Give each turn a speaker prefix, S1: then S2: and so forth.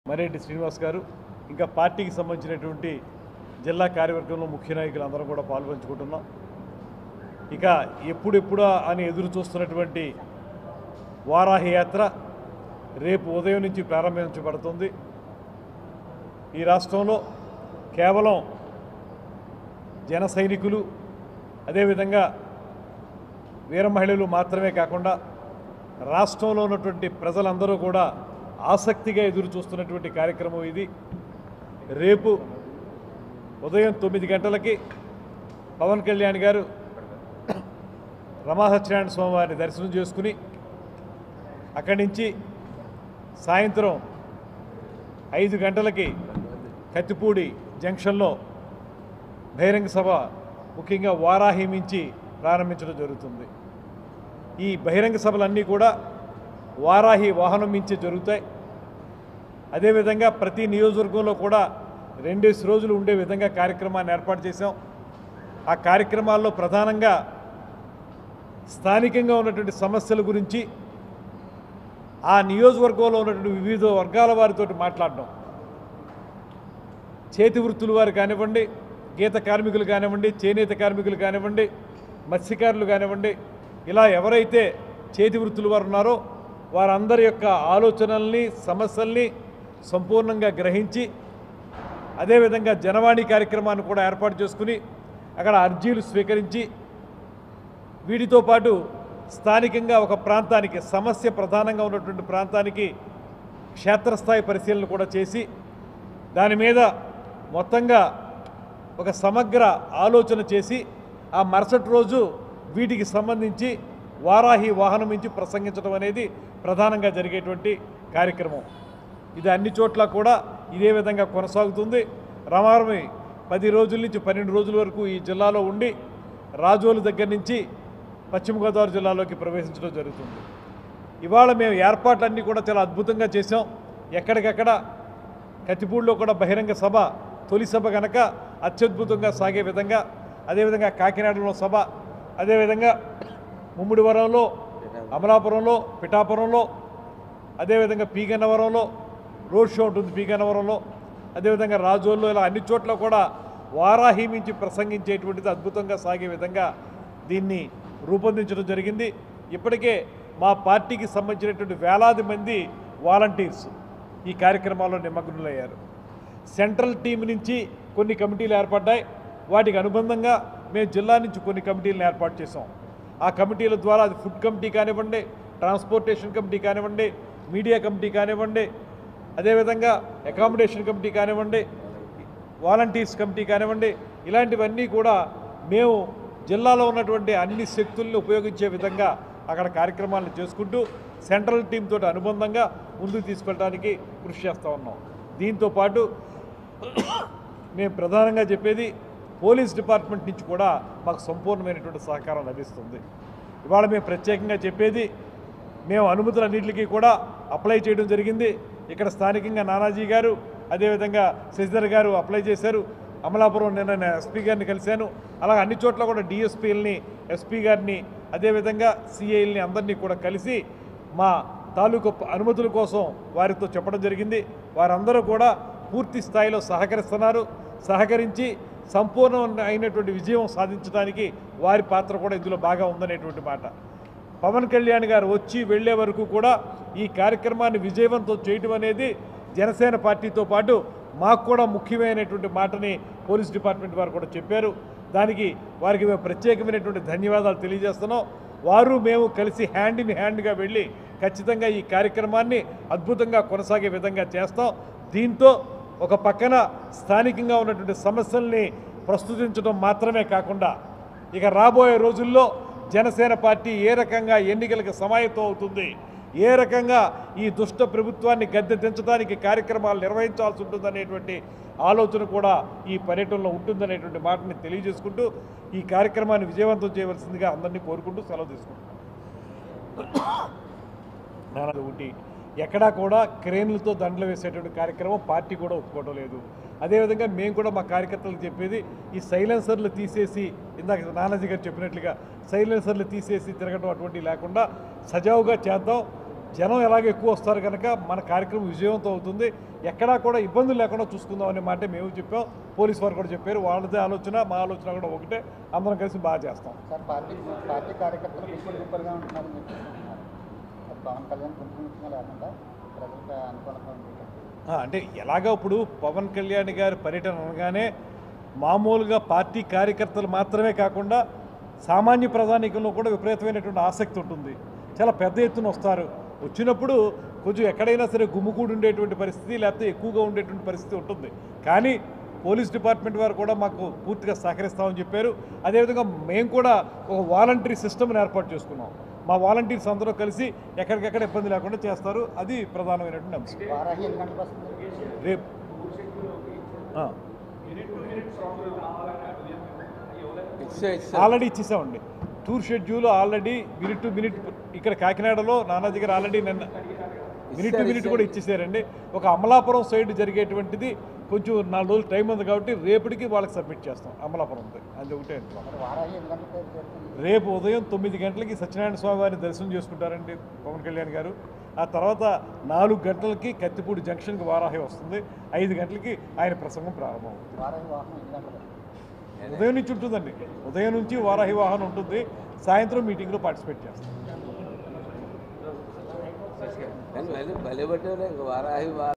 S1: మరేటి శ్రీనివాస్ గారు ఇంకా పార్టీకి సంబంధించినటువంటి జిల్లా కార్యవర్గంలో ముఖ్య నాయకులు అందరం కూడా పాల్పంచుకుంటున్నాం ఇక ఎప్పుడెప్పుడా అని ఎదురు చూస్తున్నటువంటి వారాహి యాత్ర రేపు ఉదయం నుంచి ప్రారంభించబడుతుంది ఈ రాష్ట్రంలో కేవలం జన సైనికులు అదేవిధంగా వీర మహిళలు మాత్రమే కాకుండా రాష్ట్రంలో ఉన్నటువంటి ప్రజలందరూ కూడా ఆసక్తిగా ఎదురు చూస్తున్నటువంటి కార్యక్రమం ఇది రేపు ఉదయం తొమ్మిది గంటలకి పవన్ కళ్యాణ్ గారు రమాసత్యనారాయణ స్వామి వారిని దర్శనం చేసుకుని అక్కడి నుంచి సాయంత్రం ఐదు గంటలకి కత్తిపూడి జంక్షన్లో బహిరంగ సభ ముఖ్యంగా వారాహి మించి ప్రారంభించడం జరుగుతుంది ఈ బహిరంగ సభలన్నీ కూడా వారాహి వాహనం మించి జరుగుతాయి అదేవిధంగా ప్రతి నియోజకవర్గంలో కూడా రెండేసి రోజులు ఉండే విధంగా కార్యక్రమాన్ని ఏర్పాటు చేశాం ఆ కార్యక్రమాల్లో ప్రధానంగా స్థానికంగా ఉన్నటువంటి సమస్యల గురించి ఆ నియోజకవర్గంలో ఉన్నటువంటి వివిధ వర్గాల వారితో మాట్లాడడం చేతి వృత్తుల వారు కానివ్వండి గీత కార్మికులు కానివ్వండి చేనేత కార్మికులు కానివ్వండి మత్స్యకారులు కానివ్వండి ఇలా ఎవరైతే చేతి వృత్తుల వారు ఉన్నారో వారందరి యొక్క ఆలోచనల్ని సమస్యల్ని సంపూర్ణంగా గ్రహించి అదేవిధంగా జనవాణి కార్యక్రమాన్ని కూడా ఏర్పాటు చేసుకుని అక్కడ అర్జీలు స్వీకరించి వీటితో పాటు స్థానికంగా ఒక ప్రాంతానికి సమస్య ప్రధానంగా ఉన్నటువంటి ప్రాంతానికి క్షేత్రస్థాయి పరిశీలన కూడా చేసి దాని మీద మొత్తంగా ఒక సమగ్ర ఆలోచన చేసి ఆ మరుసటి రోజు వీటికి సంబంధించి వారాహి వాహనం నుంచి ప్రసంగించడం అనేది ప్రధానంగా జరిగేటువంటి కార్యక్రమం ఇది అన్ని చోట్ల కూడా ఇదే విధంగా కొనసాగుతుంది రమారమి పది రోజుల నుంచి పన్నెండు రోజుల వరకు ఈ జిల్లాలో ఉండి రాజోలు దగ్గర నుంచి పశ్చిమ గోదావరి జిల్లాలోకి ప్రవేశించడం జరుగుతుంది ఇవాళ మేము ఏర్పాట్లన్నీ కూడా చాలా అద్భుతంగా చేసాం ఎక్కడికక్కడ కత్తిపూడిలో కూడా బహిరంగ సభ తొలి సభ కనుక అత్యద్భుతంగా సాగే విధంగా అదేవిధంగా కాకినాడలో సభ అదేవిధంగా ముమ్మిడివరంలో అమలాపురంలో పిఠాపురంలో అదేవిధంగా పీగన్నవరంలో రోడ్ షో ఉంటుంది పీగన్నవరంలో అదేవిధంగా రాజోల్లో ఇలా అన్ని చోట్ల కూడా వారాహి మించి ప్రసంగించేటువంటిది అద్భుతంగా సాగే విధంగా దీన్ని రూపొందించడం జరిగింది ఇప్పటికే మా పార్టీకి సంబంధించినటువంటి వేలాది మంది వాలంటీర్స్ ఈ కార్యక్రమాల్లో నిమగ్నులయ్యారు సెంట్రల్ టీం నుంచి కొన్ని కమిటీలు ఏర్పడ్డాయి వాటికి అనుబంధంగా మేము జిల్లా నుంచి కొన్ని కమిటీలను ఏర్పాటు చేసాం ఆ కమిటీల ద్వారా అది ఫుడ్ కమిటీ కానివ్వండి ట్రాన్స్పోర్టేషన్ కమిటీ కానివ్వండి మీడియా కమిటీ కానివ్వండి అదేవిధంగా అకామిడేషన్ కమిటీ కానివ్వండి వాలంటీర్స్ కమిటీ కానివ్వండి ఇలాంటివన్నీ కూడా మేము జిల్లాలో ఉన్నటువంటి అన్ని శక్తుల్ని ఉపయోగించే విధంగా అక్కడ కార్యక్రమాలను చేసుకుంటూ సెంట్రల్ టీం తోటి అనుబంధంగా ముందుకు తీసుకెళ్ళడానికి కృషి చేస్తూ ఉన్నాం దీంతో పాటు మేము ప్రధానంగా చెప్పేది పోలీస్ డిపార్ట్మెంట్ నుంచి కూడా మాకు సంపూర్ణమైనటువంటి సహకారం లభిస్తుంది ఇవాళ మేము ప్రత్యేకంగా చెప్పేది మేము అనుమతులన్నింటికి కూడా అప్లై చేయడం జరిగింది ఇక్కడ స్థానికంగా నానాజీ గారు అదేవిధంగా శశిధర్ గారు అప్లై చేశారు అమలాపురం నిన్న నేను ఎస్పీ గారిని కలిశాను అలాగే అన్ని చోట్ల కూడా డిఎస్పీలని ఎస్పీ గారిని అదేవిధంగా సిఐల్ని అందరినీ కూడా కలిసి మా తాలూకు అనుమతుల కోసం వారితో చెప్పడం జరిగింది వారందరూ కూడా పూర్తి స్థాయిలో సహకరిస్తున్నారు సహకరించి సంపూర్ణ అయినటువంటి విజయం సాధించడానికి వారి పాత్ర కూడా ఇందులో బాగా ఉందనేటువంటి మాట పవన్ కళ్యాణ్ గారు వచ్చి వెళ్ళే వరకు కూడా ఈ కార్యక్రమాన్ని విజయవంతం చేయటం అనేది జనసేన పార్టీతో పాటు మాకు కూడా ముఖ్యమైనటువంటి మాటని పోలీస్ డిపార్ట్మెంట్ వారు కూడా చెప్పారు దానికి వారికి మేము ప్రత్యేకమైనటువంటి ధన్యవాదాలు తెలియజేస్తున్నాం వారు మేము కలిసి హ్యాండ్ ఇన్ హ్యాండ్గా వెళ్ళి ఖచ్చితంగా ఈ కార్యక్రమాన్ని అద్భుతంగా కొనసాగే విధంగా చేస్తాం దీంతో ఒక పక్కన స్థానికంగా ఉన్నటువంటి సమస్యల్ని ప్రస్తుతించడం మాత్రమే కాకుండా ఇక రాబోయే రోజుల్లో జనసేన పార్టీ ఏ రకంగా ఎన్నికలకు సమాయత్తం అవుతుంది ఏ రకంగా ఈ దుష్ట ప్రభుత్వాన్ని గద్దె దించడానికి కార్యక్రమాలు నిర్వహించాల్సి ఉంటుందనేటువంటి ఆలోచన కూడా ఈ పర్యటనలో ఉంటుందనేటువంటి మాటని తెలియజేసుకుంటూ ఈ కార్యక్రమాన్ని విజయవంతం చేయవలసిందిగా అందరినీ కోరుకుంటూ సెలవు తీసుకుంటున్నాను నాన్నది ఒకటి ఎక్కడా కూడా క్రేన్లతో దండలు వేసేటువంటి కార్యక్రమం పార్టీ కూడా ఒప్పుకోవడం లేదు అదేవిధంగా మేము కూడా మా కార్యకర్తలకు చెప్పేది ఈ సైలెన్సర్లు తీసేసి ఇందాక నానాజీ గారు చెప్పినట్లుగా సైలెన్సర్లు తీసేసి తిరగడం అటువంటివి లేకుండా సజావుగా చేద్దాం జనం ఎలాగ ఎక్కువ వస్తారు కనుక మన కార్యక్రమం విజయవంతం అవుతుంది ఎక్కడా కూడా ఇబ్బందులు లేకుండా చూసుకుందాం అనే మాట మేము చెప్పాం పోలీస్ వారు కూడా చెప్పారు వాళ్ళదే ఆలోచన మా ఆలోచన కూడా ఒకటే అందరం కలిసి బాగా చేస్తాం
S2: సార్ పార్టీ పార్టీ కార్యకర్తలు గుంపులు గుంపులుగా ఉంటున్నారని చెప్పి చెప్తున్నారు. సార్ పవన్ కళ్యాణ్ గుంపులు గుంపులుగా లేకుండా ప్రజలకు అనుకూలంగా ఉంది
S1: ఆ, అంటే ఎలాగో ఇప్పుడు పవన్ కళ్యాణ్ గారి పర్యటన అనగానే మామూలుగా పార్టీ కార్యకర్తలు మాత్రమే కాకుండా సామాన్య ప్రధానికంలో కూడా విపరీతమైనటువంటి ఆసక్తి ఉంటుంది చాలా పెద్ద ఎత్తున వస్తారు వచ్చినప్పుడు కొంచెం ఎక్కడైనా సరే గుమ్ముకూడి ఉండేటువంటి పరిస్థితి లేకపోతే ఎక్కువగా ఉండేటువంటి పరిస్థితి ఉంటుంది కానీ పోలీస్ డిపార్ట్మెంట్ వారు కూడా మాకు పూర్తిగా సహకరిస్తామని చెప్పారు అదేవిధంగా మేము కూడా ఒక వాలంటరీ సిస్టమ్ని ఏర్పాటు చేసుకున్నాం మా వాలంటీర్స్ అందరూ కలిసి ఎక్కడికెక్కడ ఇబ్బంది లేకుండా చేస్తారు అది ప్రధానమైనటువంటి అంశం
S2: వారాహి ఎన్ని గంటలకు వస్తుంది
S1: రేపు ఆ, ఆల్రెడీ ఇచ్చేసామండి tour schedule already minute to minute ఇక్కడ కాకినాడలో నానా దగ్గర ఆల్రెడీ నిన్న మినిట్ టు మినిట్ కూడా ఇచ్చేసారండి ఒక అమలాపురం సైడ్ జరిగేటువంటిది కొంచెం నాలుగు రోజులు టైం ఉంది కాబట్టి రేపటికి వాళ్ళకి సబ్మిట్ చేస్తాం అమలాపురం అది ఒకటే అండి
S2: మరి వారాహి ఎన్ని గంటలకు చేరుతుంది
S1: రేపు ఉదయం తొమ్మిది గంటలకి సత్యనారాయణ స్వామి వారిని దర్శనం చేసుకుంటారండి పవన్ కళ్యాణ్ గారు ఆ తర్వాత నాలుగు గంటలకి కత్తిపూడి జంక్షన్కి వారాహి వస్తుంది ఐదు గంటలకి ఆయన ప్రసంగం ప్రారంభం
S2: వారాహి వాహనం ఎన్ని గంటలకు
S1: ఉదయం నుంచి ఉంటుందండి ఉదయం నుంచి వారాహి వాహనం ఉంటుంది సాయంత్రం మీటింగ్లో పార్టిసిపేట్ చేస్తాం
S3: కానీ మళ్ళీ భలే పట్టారు ఇంక వారాహి వా